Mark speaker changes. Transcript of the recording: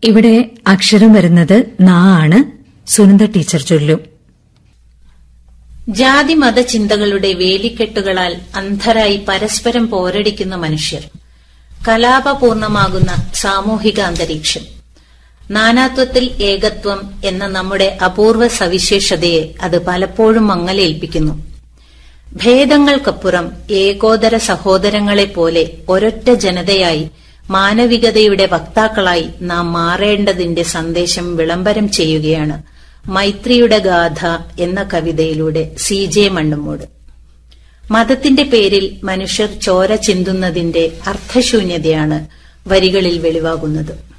Speaker 1: ഇവിടെ അക്ഷരം വരുന്നത് നാ ആണ് സുനന്ദ ടീച്ചർ ചൊല്ലും
Speaker 2: ജാതി മത ചിന്തകളുടെ വേലിക്കെട്ടുകളാൽ അന്ധരായി പരസ്പരം പോരടിക്കുന്ന മനുഷ്യർ കലാപപൂർണമാകുന്ന സാമൂഹിക അന്തരീക്ഷം നാനാത്വത്തിൽ ഏകത്വം എന്ന നമ്മുടെ അപൂർവ സവിശേഷതയെ അത് പലപ്പോഴും മങ്ങലേൽപ്പിക്കുന്നു ഭേദങ്ങൾക്കപ്പുറം ഏകോദര സഹോദരങ്ങളെപ്പോലെ ഒരൊറ്റ ജനതയായി മാനവികതയുടെ വക്താക്കളായി നാം മാറേണ്ടതിന്റെ സന്ദേശം വിളംബരം ചെയ്യുകയാണ് മൈത്രിയുടെ ഗാഥ എന്ന കവിതയിലൂടെ സി ജെ മണ്ണുമൂട് മതത്തിന്റെ പേരിൽ മനുഷ്യർ ചോര ചിന്തുന്നതിന്റെ അർത്ഥശൂന്യതയാണ് വരികളിൽ വെളിവാകുന്നത്